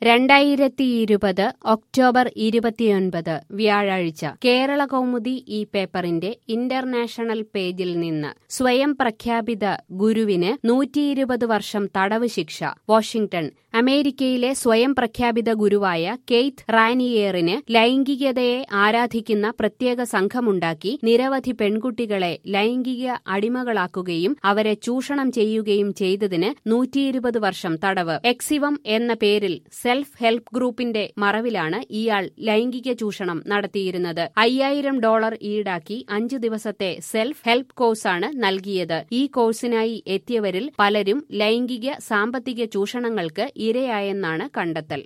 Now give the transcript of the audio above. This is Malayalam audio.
രണ്ടായിരത്തി ഇരുപത് ഒക്ടോബർ ഇരുപത്തിയൊൻപത് വ്യാഴാഴ്ച കേരള കൗമുദി ഈ പേപ്പറിന്റെ ഇന്റർനാഷണൽ പേജിൽ നിന്ന് സ്വയം പ്രഖ്യാപിത ഗുരുവിന് നൂറ്റിയിരുപത് വർഷം തടവ് ശിക്ഷ വാഷിംഗ്ടൺ അമേരിക്കയിലെ സ്വയം പ്രഖ്യാപിത ഗുരുവായ കെയ്ത്ത് റാനിയേറിന് ലൈംഗികതയെ ആരാധിക്കുന്ന പ്രത്യേക സംഘമുണ്ടാക്കി നിരവധി പെൺകുട്ടികളെ ലൈംഗിക അടിമകളാക്കുകയും അവരെ ചൂഷണം ചെയ്യുകയും ചെയ്തതിന് നൂറ്റിയിരുപത് വർഷം തടവ് എക്സിവം എന്ന പേരിൽ സെൽഫ് ഹെൽപ്പ് ഗ്രൂപ്പിന്റെ മറവിലാണ് ഇയാൾ ലൈംഗിക ചൂഷണം നടത്തിയിരുന്നത് അയ്യായിരം ഡോളർ ഈടാക്കി അഞ്ചു ദിവസത്തെ സെൽഫ് ഹെൽപ്പ് കോഴ്സാണ് നൽകിയത് ഈ കോഴ്സിനായി എത്തിയവരിൽ പലരും ലൈംഗിക സാമ്പത്തിക ചൂഷണങ്ങൾക്ക് ഇരയായെന്നാണ് കണ്ടെത്തൽ